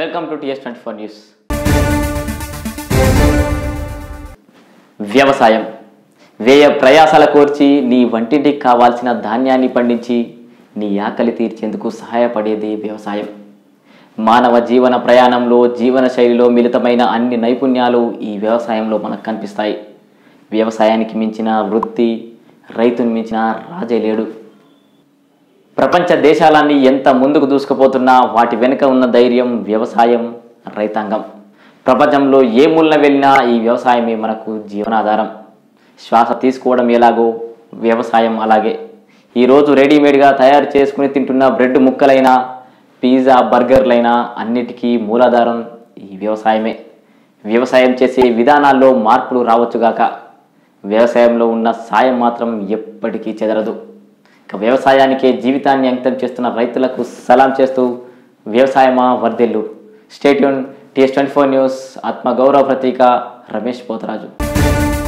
welcome to TS twenty four news వ్యవసాయం వ్యయ ప్రయాసాల కోర్చి నీ వంటింటికి కావాల్సిన ధాన్యాన్ని పండించి నీ ఆకలి తీర్చేందుకు సహాయపడేది వ్యవసాయం మానవ జీవన ప్రయాణంలో జీవన శైలిలో మిళితమైన అన్ని నైపుణ్యాలు ఈ వ్యవసాయంలో మనకు కనిపిస్తాయి వ్యవసాయానికి మించిన వృత్తి రైతుని మించిన రాజే లేడు ప్రపంచ దేశాలన్నీ ఎంత ముందుకు దూసుకుపోతున్నా వాటి వెనుక ఉన్న ధైర్యం వ్యవసాయం రైతాంగం ప్రపంచంలో ఏ మూలన వెళ్ళినా ఈ వ్యవసాయమే మనకు జీవనాధారం శ్వాస తీసుకోవడం ఎలాగో వ్యవసాయం అలాగే ఈరోజు రెడీమేడ్గా తయారు చేసుకుని తింటున్న బ్రెడ్ ముక్కలైనా పిజ్జా బర్గర్లైనా అన్నిటికీ మూలాధారం ఈ వ్యవసాయమే వ్యవసాయం చేసే విధానాల్లో మార్పులు రావచ్చుగాక వ్యవసాయంలో ఉన్న సాయం మాత్రం ఎప్పటికీ చెదరదు ఇక వ్యవసాయానికే జీవితాన్ని అంకితం చేస్తున్న రైతులకు సలాం చేస్తూ వ్యవసాయమా వర్ధిల్లు stay tuned TS twenty four news ఆత్మగౌరవ ప్రతీక రమేష్ పోతరాజు